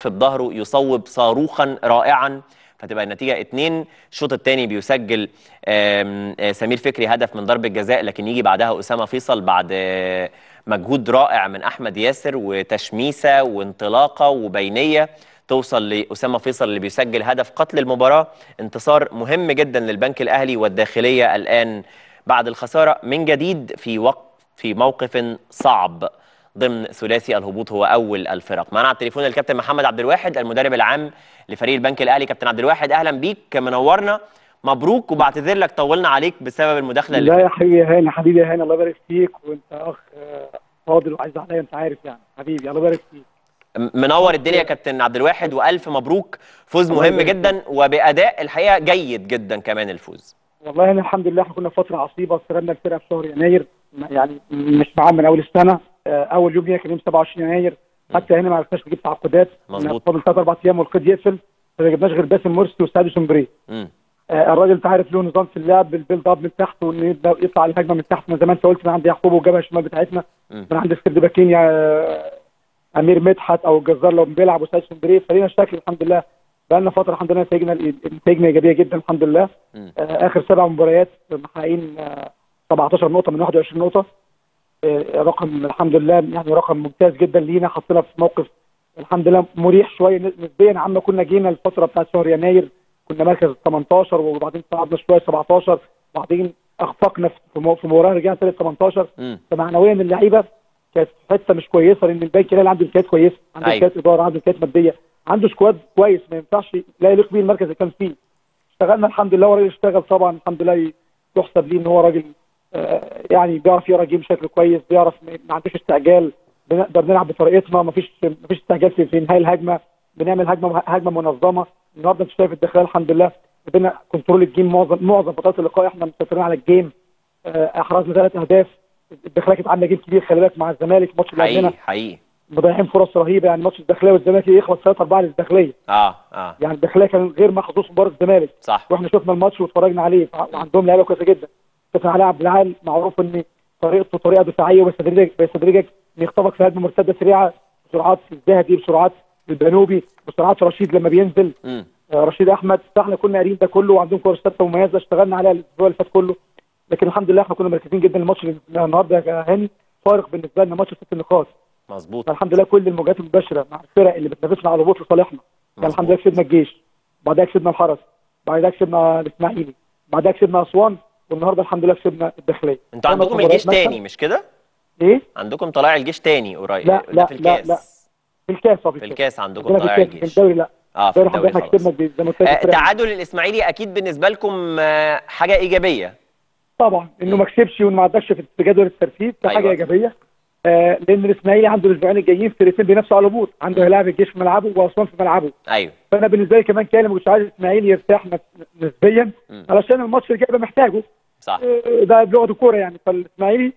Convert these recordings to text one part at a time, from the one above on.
في ظهره يصوب صاروخا رائعا فتبقى النتيجه اتنين الشوط الثاني بيسجل آم، آه، سمير فكري هدف من ضربه جزاء لكن يجي بعدها اسامه فيصل بعد آه، مجهود رائع من احمد ياسر وتشميسه وانطلاقه وبينيه توصل لاسامه فيصل اللي بيسجل هدف قتل المباراه انتصار مهم جدا للبنك الاهلي والداخليه الان بعد الخساره من جديد في وقت في موقف صعب ضمن ثلاثي الهبوط هو اول الفرق معنا على التليفون الكابتن محمد عبد الواحد المدرب العام لفريق البنك الاهلي كابتن عبد الواحد اهلا بيك منورنا مبروك وبعتذر لك طولنا عليك بسبب المداخله اللي لا يا حبيبي يا هاني حبيبي يا هاني الله يبارك فيك وانت اخ آه، فاضل وعايز عليا انت عارف يعني حبيبي الله يبارك فيك منور الدنيا يا كابتن عبد الواحد والف مبروك فوز الله مهم يبارك جدا وباداء الحقيقه جيد جدا كمان الفوز والله يعني الحمد لله احنا كنا في فتره عصيبه استلمنا الفرقه في شهر يناير م- يعني مش معانا من اول السنه آه، اول يوم لينا كان يوم 27 يناير حتى هنا ما عرفناش نجيب تعاقدات مظبوط. فاضل ثلاث اربع ايام والقيد يقفل فما جبناش غير باسم مرسي وسعد سمبري مم. آه، الراجل انت عارف له نظام في اللعب البيلد اب من تحت وان يبدا يطلع الهجمه من تحت من زي ما انت قلت من عند يعقوب والجبهه الشمال بتاعتنا مم. من عند سكرد باكين يا امير مدحت او الجزار لو بيلعب وسعيد سمبري فلينا شكل الحمد لله بقى لنا فتره الحمد لله نتائجنا نتائجنا ايجابيه جدا الحمد لله مم. آه، اخر سبع مباريات محققين آه، 17 نقطه من 21 نقطه آه، رقم الحمد لله يعني رقم ممتاز جدا لينا حطينا في موقف الحمد لله مريح شويه نسبيا عما كنا جينا الفتره بتاعت شهر يناير كنا مركز 18 وبعدين صعدنا شويه 17 وبعدين اخفقنا في مو- في مباراه رجعنا ثالث 18 مم. فمعنويا اللعيبه كانت في حته مش كويسه لان البنك الاهلي عنده امكانيات كويسه عنده أيوة. امكانيات اداره عنده امكانيات ماديه عنده سكواد كويس ما ينفعش لا يليق بيه المركز اللي كان فيه اشتغلنا الحمد لله وراجل اشتغل طبعا الحمد لله يحسب ليه ان هو راجل آه، يعني بيعرف يقرا جيم بشكل كويس بيعرف ما ما عندوش استعجال بنقدر نلعب بطريقتنا ما فيش ما فيش استعجال في, في انهاء الهجمه بنعمل هجمه هجمه منظمه النهارده انت شايف الداخليه الحمد لله بينا كنترول الجيم معظم معظم فترات اللقاء احنا مسيطرين على الجيم آه، احرزنا ثلاث اهداف الداخليه كانت عامله جيم كبير خلي بالك مع الزمالك الماتش اللي قبلنا حقيقي حقيقي مضيعين فرص رهيبه يعني ماتش الداخليه والزمالك يخلص 3 4 للداخليه اه اه يعني الداخليه كان غير محظوظ في مباراه الزمالك صح واحنا شفنا الماتش واتفرجنا عليه وعندهم لعيبه كويسه جدا كابتن علاء عبد العال معروف ان طريقته طريقه دفاعيه وبيستدرجك بيستدرجك إن يخطفك في هجمه مرتده سريعه بسرعات الزهدي بسرعات البنوبي بسرعات رشيد لما بينزل مم. آه، رشيد احمد فاحنا كنا قاريين ده كله وعندهم كوره ثابته مميزه اشتغلنا عليها الاسبوع اللي فات كله لكن الحمد لله احنا كنا مركزين جدا الماتش اللي النهارده يا هاني فارق بالنسبه لنا ماتش ست نقاط مظبوط فالحمد لله كل المواجهات المباشره مع الفرق اللي بتنافسنا على الهبوط لصالحنا يعني الحمد لله كسبنا الجيش بعدها كسبنا الحرس بعدها كسبنا الاسماعيلي بعدها كسبنا اسوان والنهارده الحمد لله كسبنا الداخليه انتوا أنا عندكم مباريات الجيش مكسب. تاني مش كده ايه عندكم طلائع الجيش تاني قريب لا، ده لا، في لا، الكاس لا. في الكاس اه في الكاس عندكم عندنا في طلائع الكاس في الجيش الدوري لا اه في الدوري الحمد لله الدوري احنا خلاص كسبنا زي ما قلت لك آه، الفرق. تعادل الاسماعيلي اكيد بالنسبه لكم آه، حاجه ايجابيه طبعا انه ما كسبش وما عداش في في جدول الترتيب ده حاجه أيوة. ايجابيه آه لان الاسماعيلي عنده الاسبوعين الجايين فرقتين بينافسوا على الهبوط عنده هيلاعب الجيش في ملعبه واسوان في ملعبه ايوه فانا بالنسبه لي كمان كلام مش عايز الاسماعيلي يرتاح نس- نسبيا مم. علشان الماتش اللي جاي ده محتاجه صح آه، ده بلغه الكوره يعني فالاسماعيلي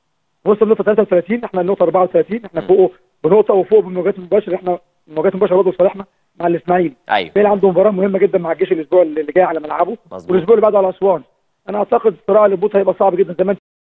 وصل نقطه 33 احنا النقطه 34 احنا مم. فوقه بنقطه وفوق بالمواجهات المباشره احنا المواجهات المباشره برضه لصالحنا مع الاسماعيلي ايوه الاسماعيلي عنده مباراه مهمه جدا مع الجيش الاسبوع اللي جاي على ملعبه مظبوط والاسبوع اللي بعده على اسوان انا اعتقد صراع الهبوط هيبقى صعب جدا زي ما انت